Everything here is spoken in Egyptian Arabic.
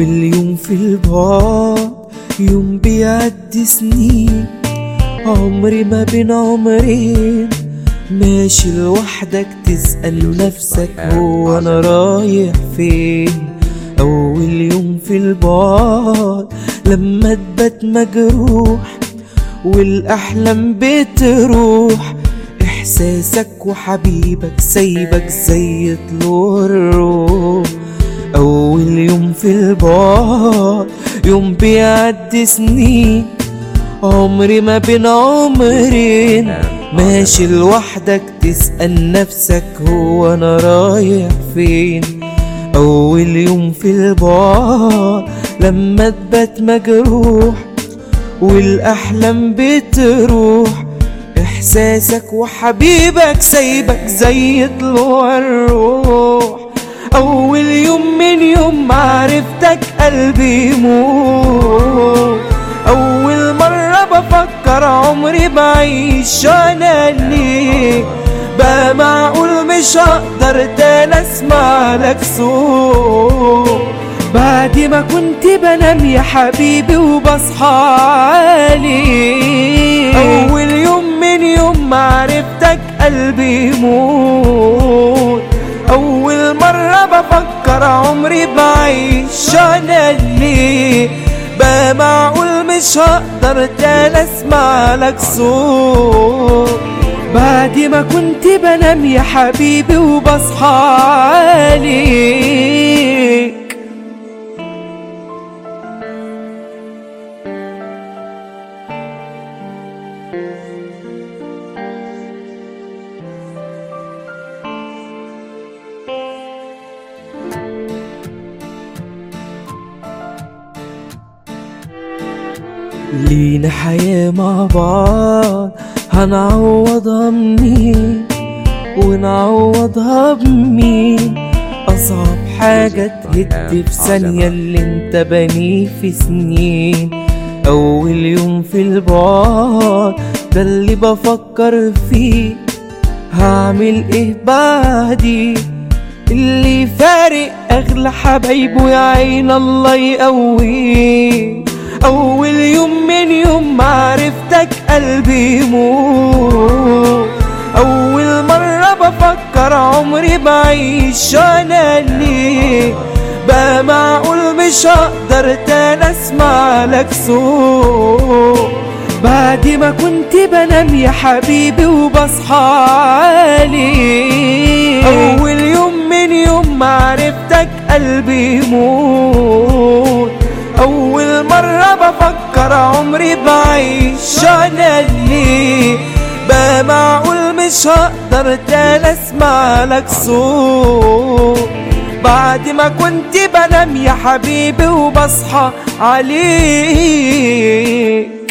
واليوم في البعد يوم بيعدي سنين عمري ما بين عمرين ماشي لوحدك تسأل نفسك هو أنا رايح فين أول يوم في البعد لما تبات مجروح والأحلام بتروح إحساسك وحبيبك سايبك زي طلوع الروح أول يوم في البعد يوم بيعدي سنين عمري ما بين عمرين ماشي لوحدك تسأل نفسك هو أنا رايح فين أول يوم في البعد لما تبات مجروح والأحلام بتروح إحساسك وحبيبك سايبك زي طلوع الروح أول يوم من يوم معرفتك قلبي يموت أول مرة بفكر عمري بعيش أنا ليك بقى معقول مش هقدر تاني اسمع لك صوت بعد ما كنت بنام يا حبيبي وبصحى عليك أول يوم من يوم معرفتك قلبي يموت أول مرة بفكر عمري بعيش أنا ليه بقى معقول مش هقدر تاني اسمع لك صوت بعد ما كنت بنام يا حبيبي وبصحى عليك لينا حياة مع بعض هنعوضها منين ونعوضها بمين أصعب حاجة تهد في ثانية اللي انت بنيه في سنين أول يوم في البعد ده اللي بفكر فيه هعمل ايه بعدي اللي فارق اغلى حبايبه يا عين الله يقويه اول يوم من يوم معرفتك قلبي يموت اول مرة بفكر عمري بعيش انا ليه بقى معقول مش هقدر تاني اسمع لك صوت بعد ما كنت بنام يا حبيبي وبصحى عليك أول يوم من يوم معرفتك قلبي يموت أول مرة بفكر عمري بعيش أنا ليه بقى معقول مش هقدر تاني اسمع لك صوت بعد ما كنت بنام يا حبيبي وبصحى عليك